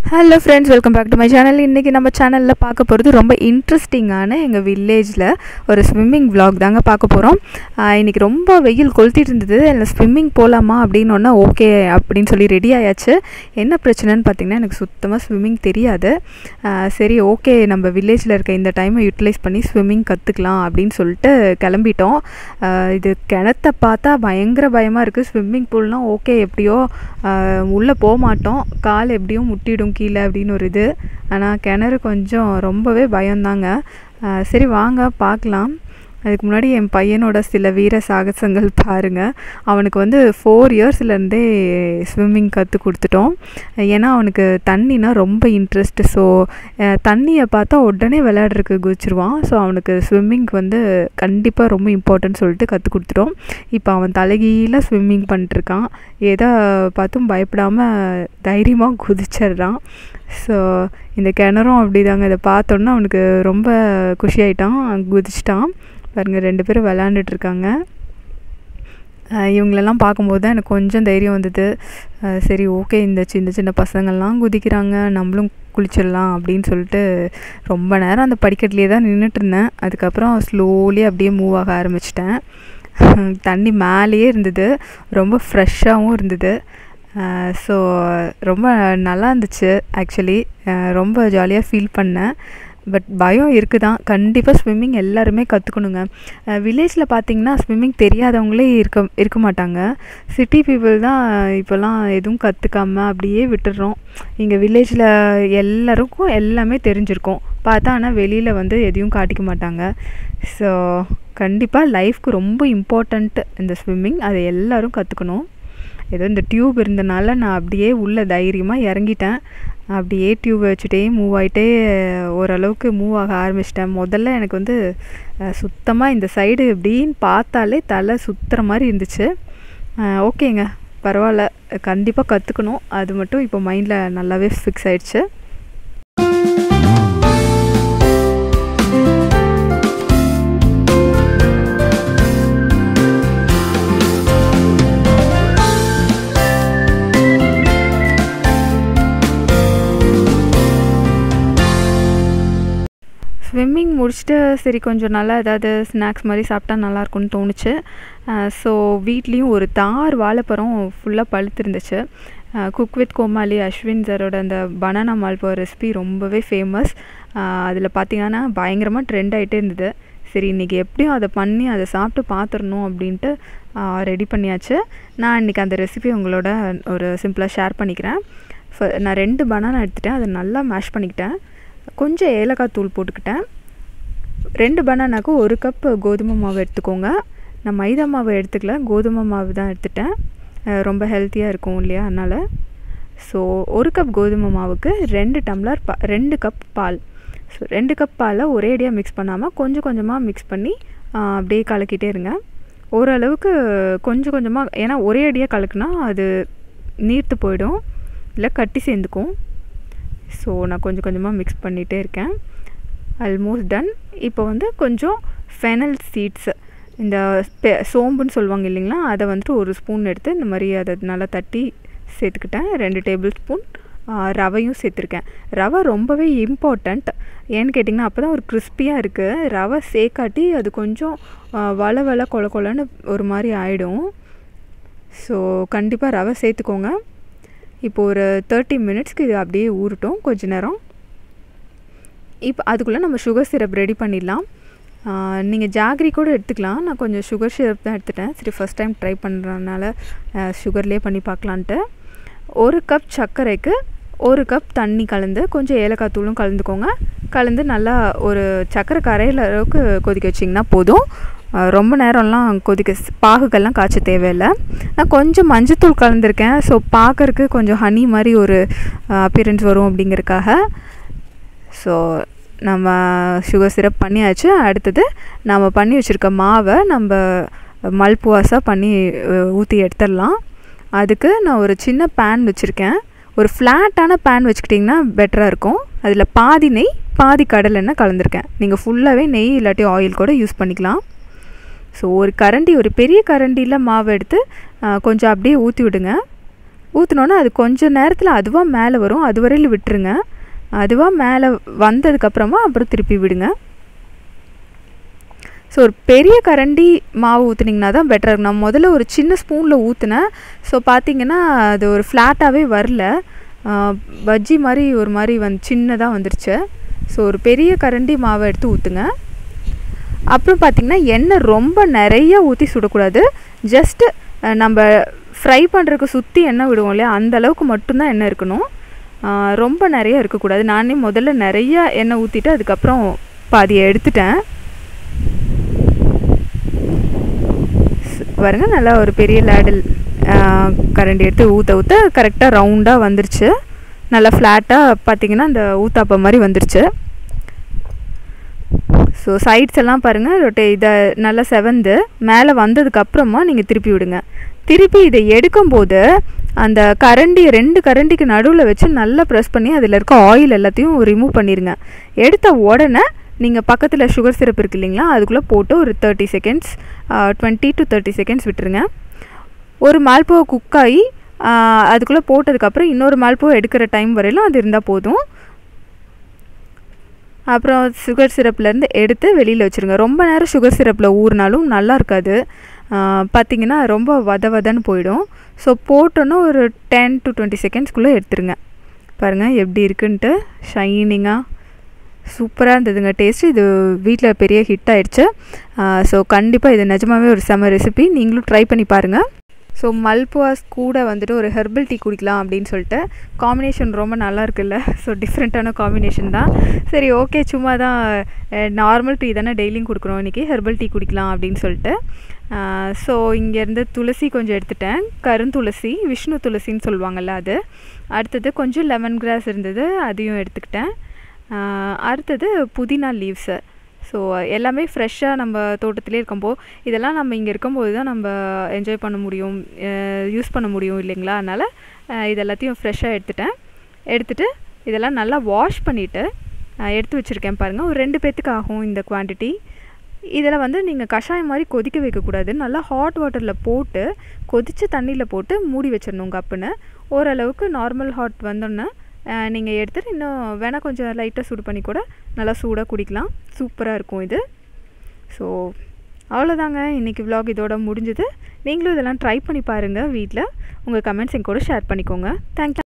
hello friends welcome back to my channel இன்றைக்கி நம்ம சேனலில் பார்க்க போகிறது ரொம்ப இன்ட்ரெஸ்டிங்கான எங்கள் வில்லேஜில் ஒரு ஸ்விம்மிங் vlog தாங்க பார்க்க போகிறோம் இன்றைக்கி ரொம்ப வெயில் கொளுத்திட்டு இருந்தது அதில் ஸ்விம்மிங் போகலாமா அப்படின்னு ஒன்று ஓகே அப்படின்னு சொல்லி ரெடி ஆயாச்சு என்ன பிரச்சனைன்னு பார்த்தீங்கன்னா எனக்கு சுத்தமாக ஸ்விம்மிங் தெரியாது ஆஹ் சரி ஓகே நம்ம வில்லேஜில் இருக்க இந்த டைமை யூட்டிலைஸ் பண்ணி ஸ்விம்மிங் கற்றுக்கலாம் அப்படின்னு சொல்லிட்டு கிளம்பிட்டோம் ஆஹ் இது கிணத்த பார்த்தா பயங்கர பயமாக இருக்குது ஸ்விம்மிங் பூல்னால் ஓகே எப்படியோ உள்ளே போக மாட்டோம் கால் எப்படியும் முட்டிடும் கீழே அப்படின்னு ஒரு இது ஆனால் கிணறு கொஞ்சம் ரொம்பவே பயம்தாங்க ஆஹ் சரி வாங்க பார்க்கலாம் அதுக்கு முன்னாடி என் பையனோட சில வீர சாகசங்கள் பாருங்கள் அவனுக்கு வந்து ஃபோர் இயர்ஸ்லேருந்தே ஸ்விம்மிங் கற்றுக் கொடுத்துட்டோம் ஏன்னா அவனுக்கு தண்ணினா ரொம்ப இன்ட்ரெஸ்ட்டு ஸோ தண்ணியை பார்த்தா உடனே விளையாடுறதுக்கு குதிச்சிருவான் ஸோ அவனுக்கு ஸ்விம்மிங் வந்து கண்டிப்பாக ரொம்ப இம்பார்ட்டன்ட் சொல்லிட்டு கற்றுக் கொடுத்துட்டோம் இப்போ அவன் தலைகீழ ஸ்விம்மிங் பண்ணிட்டுருக்கான் எதை பார்த்தும் பயப்படாமல் தைரியமாக குதிச்சிடுறான் ஸோ இந்த கிணறும் அப்படிதாங்க இதை பார்த்தோன்னா அவனுக்கு ரொம்ப குஷியாயிட்டான் குதிச்சிட்டான் பாருங்கள் ரெண்டு பேரும் விளாண்டுட்டு இருக்காங்க அஹ் இவங்களெல்லாம் பார்க்கும்போது தான் எனக்கு கொஞ்சம் தைரியம் வந்தது அஹ் சரி ஓகே இந்த சின்ன சின்ன பசங்கள்லாம் குதிக்கிறாங்க நம்மளும் குளிச்சிடலாம் அப்படின்னு சொல்லிட்டு ரொம்ப நேரம் அந்த படிக்கட்டுலேயே தான் நின்றுட்டு இருந்தேன் அதுக்கப்புறம் ஸ்லோலி அப்படியே மூவ் ஆக ஆரம்பிச்சிட்டேன் தண்ணி மேலேயே இருந்தது ரொம்ப ஃப்ரெஷ்ஷாகவும் இருந்தது ஸோ ரொம்ப நல்லா இருந்துச்சு ஆக்சுவலி ரொம்ப ஜாலியாக ஃபீல் பண்ணேன் பட் பயம் இருக்குது தான் கண்டிப்பாக ஸ்விம்மிங் எல்லாருமே கற்றுக்கணுங்க வில்லேஜில் பார்த்தீங்கன்னா ஸ்விம்மிங் தெரியாதவங்களே இருக்க இருக்க மாட்டாங்க சிட்டி பீப்புள் தான் இப்போல்லாம் எதுவும் கற்றுக்காம அப்படியே விட்டுடுறோம் இங்கே வில்லேஜில் எல்லாருக்கும் எல்லாமே தெரிஞ்சிருக்கும் பார்த்தா ஆனால் வெளியில் வந்து எதையும் காட்டிக்க மாட்டாங்க ஸோ கண்டிப்பாக லைஃப்க்கு ரொம்ப இம்பார்ட்டண்ட்டு இந்த ஸ்விம்மிங் அதை எல்லோரும் கற்றுக்கணும் ஏதோ இந்த டியூப் இருந்தனால நான் அப்படியே உள்ள தைரியமாக இறங்கிட்டேன் அப்படியே டியூப் வச்சுட்டே மூவ் ஆகிட்டே ஓரளவுக்கு மூவ் ஆக ஆரம்பிச்சிட்டேன் முதல்ல எனக்கு வந்து சுத்தமாக இந்த சைடு எப்படின்னு பார்த்தாலே தலை சுற்றுற மாதிரி இருந்துச்சு ஓகேங்க பரவாயில்ல கண்டிப்பாக கற்றுக்கணும் அது மட்டும் இப்போ மைண்டில் நல்லாவே ஃபிக்ஸ் ஆயிடுச்சு ஸ்விம்மிங் முடிச்சுட்டு சரி கொஞ்சம் நல்லா ஏதாவது ஸ்நாக்ஸ் மாதிரி சாப்பிட்டா நல்லாயிருக்கும்னு தோணுச்சு ஸோ வீட்லேயும் ஒரு தார் வாழைப்பழம் ஃபுல்லாக பழுத்திருந்துச்சு குக் வித் கோமாளி அஸ்வின் சாரோட அந்த பனானா மால்போ ரெசிபி ரொம்பவே ஃபேமஸ் அதில் பார்த்தீங்கன்னா பயங்கரமாக ட்ரெண்ட் ஆகிட்டே இருந்தது சரி இன்றைக்கி எப்படியும் அதை பண்ணி அதை சாப்பிட்டு பார்த்துடணும் அப்படின்ட்டு ரெடி பண்ணியாச்சு நான் இன்றைக்கி அந்த ரெசிபி உங்களோட ஒரு சிம்பிளாக ஷேர் பண்ணிக்கிறேன் நான் ரெண்டு பனானா எடுத்துகிட்டேன் அதை நல்லா மேஷ் பண்ணிக்கிட்டேன் கொஞ்சம் ஏலக்காய் தூள் போட்டுக்கிட்டேன் ரெண்டு பனானாக்கு ஒரு கப் கோதுமை மாவு எடுத்துக்கோங்க நான் மைதா மாவு எடுத்துக்கல கோதுமை மாவு தான் எடுத்துட்டேன் ரொம்ப ஹெல்த்தியாக இருக்கும் இல்லையா அதனால் ஸோ ஒரு கப் கோதுமை மாவுக்கு ரெண்டு டம்ளர் பா ரெண்டு கப் பால் ஸோ ரெண்டு கப் பாலை ஒரே அடியாக மிக்ஸ் பண்ணாமல் கொஞ்சம் கொஞ்சமாக மிக்ஸ் பண்ணி அப்படியே கலக்கிட்டே இருங்க ஓரளவுக்கு கொஞ்சம் கொஞ்சமாக ஏன்னா ஒரே அடியாக கலக்குனா அது நீர்த்து போயிடும் இல்லை கட்டி சேர்ந்துக்கும் ஸோ நான் கொஞ்சம் கொஞ்சமாக மிக்ஸ் பண்ணிகிட்டே இருக்கேன் ஆல்மோஸ்ட் டன் இப்போ வந்து கொஞ்சம் ஃபெனல் சீட்ஸு இந்த சோம்புன்னு சொல்லுவாங்க இல்லைங்களா அதை வந்துட்டு ஒரு ஸ்பூன் எடுத்து இந்த மாதிரி அதை நல்லா தட்டி சேர்த்துக்கிட்டேன் ரெண்டு டேபிள் ஸ்பூன் ரவையும் சேர்த்துருக்கேன் ரவை ரொம்பவே இம்பார்ட்டண்ட் ஏன்னு கேட்டிங்கன்னா அப்போ தான் ஒரு கிறிஸ்பியாக இருக்குது ரவை சேர்க்காட்டி அது கொஞ்சம் வள வள கொல கொலன்னு ஒரு மாதிரி ஆகிடும் ஸோ கண்டிப்பாக ரவை சேர்த்துக்கோங்க இப்போ ஒரு தேர்ட்டி மினிட்ஸ்க்கு இது அப்படியே ஊறட்டும் கொஞ்ச நேரம் இப்போ அதுக்குள்ளே நம்ம சுகர் சிரப் ரெடி பண்ணிடலாம் நீங்கள் ஜாகரி கூட எடுத்துக்கலாம் நான் கொஞ்சம் சுகர் சிரப் தான் எடுத்துட்டேன் சரி ஃபஸ்ட் டைம் ட்ரை பண்ணுறதுனால சுகர்லேயே பண்ணி பார்க்கலான்ட்டு ஒரு கப் சர்க்கரைக்கு ஒரு கப் தண்ணி கலந்து கொஞ்சம் ஏலக்காய் தூளும் கலந்துக்கோங்க கலந்து நல்லா ஒரு சர்க்கரை கரையில அளவுக்கு கொதிக்க வச்சிங்கன்னா போதும் ரொம்ப நேரம்லாம் கொதிக்க பாகுக்கெல்லாம் காய்ச்ச தேவையில்லை நான் கொஞ்சம் மஞ்சத்தூள் கலந்துருக்கேன் ஸோ பார்க்கறக்கு கொஞ்சம் ஹனி மாதிரி ஒரு அப்பியரன்ஸ் வரும் அப்படிங்கிறக்காக ஸோ நம்ம சுகர் சிரப் பண்ணியாச்சு அடுத்தது நம்ம பண்ணி வச்சுருக்க மாவை நம்ம மல்புவாஸாக பண்ணி ஊற்றி எடுத்துடலாம் அதுக்கு நான் ஒரு சின்ன பேன் வச்சுருக்கேன் ஒரு ஃப்ளாட்டான பேன் வச்சுக்கிட்டிங்கன்னா பெட்டராக இருக்கும் அதில் பாதி நெய் பாதி கடலெண்ணெய் கலந்துருக்கேன் நீங்கள் ஃபுல்லாகவே நெய் இல்லாட்டி ஆயில் கூட யூஸ் பண்ணிக்கலாம் ஸோ ஒரு கரண்டி ஒரு பெரிய கரண்டியில் மாவு எடுத்து கொஞ்சம் அப்படியே ஊற்றி விடுங்க ஊற்றினோன்னே அது கொஞ்சம் நேரத்தில் அதுவாக மேலே வரும் அது வரையில் விட்டுருங்க அதுவாக மேலே வந்ததுக்கப்புறமா அப்புறம் திருப்பி விடுங்க ஸோ ஒரு பெரிய கரண்டி மாவு ஊற்றுனீங்கன்னா தான் பெட்டராக இருக்கும் நான் முதல்ல ஒரு சின்ன ஸ்பூனில் ஊற்றினேன் ஸோ பார்த்தீங்கன்னா அது ஒரு ஃப்ளாட்டாகவே வரல பஜ்ஜி மாதிரி ஒரு மாதிரி வந்து சின்னதாக வந்துருச்சு ஸோ ஒரு பெரிய கரண்டி மாவை எடுத்து ஊற்றுங்க அப்புறம் பார்த்திங்கன்னா எண்ணெய் ரொம்ப நிறைய ஊற்றி சுடக்கூடாது ஜஸ்ட்டு நம்ம ஃப்ரை பண்ணுறதுக்கு சுற்றி எண்ணெய் விடுவோம் இல்லையா அந்த அளவுக்கு மட்டும்தான் எண்ணெய் இருக்கணும் ரொம்ப நிறைய இருக்கக்கூடாது நானே முதல்ல நிறைய எண்ணெய் ஊற்றிட்டு அதுக்கப்புறம் பாதியை எடுத்துட்டேன் பாருங்க நல்லா ஒரு பெரிய லேடல் கரண்டி எடுத்து ஊற்ற ஊற்ற கரெக்டாக ரவுண்டாக வந்துருச்சு நல்லா ஃப்ளாட்டாக பார்த்தீங்கன்னா அந்த ஊத்தாப்பம் மாதிரி வந்துருச்சு ஸோ சைட்ஸ் எல்லாம் பாருங்கள் ரொட்டே இதை நல்லா செவந்து மேலே வந்ததுக்கப்புறமா நீங்கள் திருப்பி விடுங்க திருப்பி இதை எடுக்கும்போது அந்த கரண்டி ரெண்டு கரண்டிக்கு நடுவில் வச்சு நல்லா ப்ரெஸ் பண்ணி அதில் இருக்க ஆயில் எல்லாத்தையும் ரிமூவ் பண்ணிடுங்க எடுத்த உடனே நீங்கள் பக்கத்தில் சுகர் சிரப் இருக்கு இல்லைங்களா அதுக்குள்ளே போட்டு ஒரு thirty seconds twenty to thirty seconds விட்டுருங்க ஒரு மால்பூவை குக் ஆகி அதுக்குள்ளே போட்டதுக்கப்புறம் இன்னொரு மால்பூவை எடுக்கிற டைம் வரையிலும் அது இருந்தால் போதும் அப்புறம் சுகர் சிரப்லேருந்து எடுத்து வெளியில் வச்சுருங்க ரொம்ப நேரம் சுகர் சிரப்பில் ஊறினாலும் நல்லா இருக்காது பார்த்திங்கன்னா ரொம்ப வத வதன்னு போயிடும் ஸோ போட்டோன்னா ஒரு டென் டு டுவெண்ட்டி செகண்ட்ஸ்குள்ளே எடுத்துருங்க பாருங்கள் எப்படி இருக்குன்ட்டு ஷைனிங்காக சூப்பராக இருந்ததுங்க டேஸ்ட்டு இது வீட்டில் பெரிய ஹிட் ஆயிடுச்சு ஸோ கண்டிப்பாக இது நிஜமாகவே ஒரு செம ரெசிபி நீங்களும் ட்ரை பண்ணி பாருங்கள் ஸோ மல்புவாஸ் கூட வந்துட்டு ஒரு ஹெர்பல் டீ குடிக்கலாம் அப்படின்னு சொல்லிட்டு காம்பினேஷன் ரொம்ப நல்லா இருக்குல்ல ஸோ டிஃப்ரெண்ட்டான காம்பினேஷன் தான் சரி ஓகே சும்மா தான் நார்மல் டீ தானே டெய்லியும் கொடுக்குறோம் இன்றைக்கி ஹெர்பல் டீ குடிக்கலாம் அப்படின்னு சொல்லிட்டு ஸோ இங்கேருந்து துளசி கொஞ்சம் எடுத்துட்டேன் கருந்துளசி விஷ்ணு துளசின்னு சொல்லுவாங்கள்ல அது அடுத்தது கொஞ்சம் லெமன் கிராஸ் இருந்தது அதையும் எடுத்துக்கிட்டேன் அடுத்தது புதினா லீவ்ஸு ஸோ எல்லாமே ஃப்ரெஷ்ஷாக நம்ம தோட்டத்திலே இருக்கும்போது இதெல்லாம் நம்ம இங்கே இருக்கும்போது தான் நம்ம என்ஜாய் பண்ண முடியும் யூஸ் பண்ண முடியும் இல்லைங்களா அதனால் இது எல்லாத்தையும் ஃப்ரெஷ்ஷாக எடுத்துட்டேன் எடுத்துகிட்டு இதெல்லாம் நல்லா வாஷ் பண்ணிவிட்டு எடுத்து வச்சுருக்கேன் பாருங்கள் ஒரு ரெண்டு பேர்த்துக்கு ஆகும் இந்த குவான்டிட்டி இதில் வந்து நீங்கள் கஷாயம் மாதிரி கொதிக்க வைக்கக்கூடாது நல்லா ஹாட் வாட்டரில் போட்டு கொதித்த தண்ணியில் போட்டு மூடி வச்சிடணும் கப்புன்னு ஓரளவுக்கு நார்மல் ஹாட் வந்தோன்னே நீங்கள் எடுத்துகிட்டு இன்னும் வேணால் கொஞ்சம் லைட்டாக சூடு பண்ணி கூட நல்லா சூடாக குடிக்கலாம் சூப்பராக இருக்கும் இது ஸோ அவ்வளோதாங்க இன்றைக்கி விலாக் இதோட முடிஞ்சுது நீங்களும் இதெல்லாம் ட்ரை பண்ணி பாருங்கள் வீட்டில் உங்கள் கமெண்ட்ஸ் என் கூட ஷேர் பண்ணிக்கோங்க தேங்க்யூ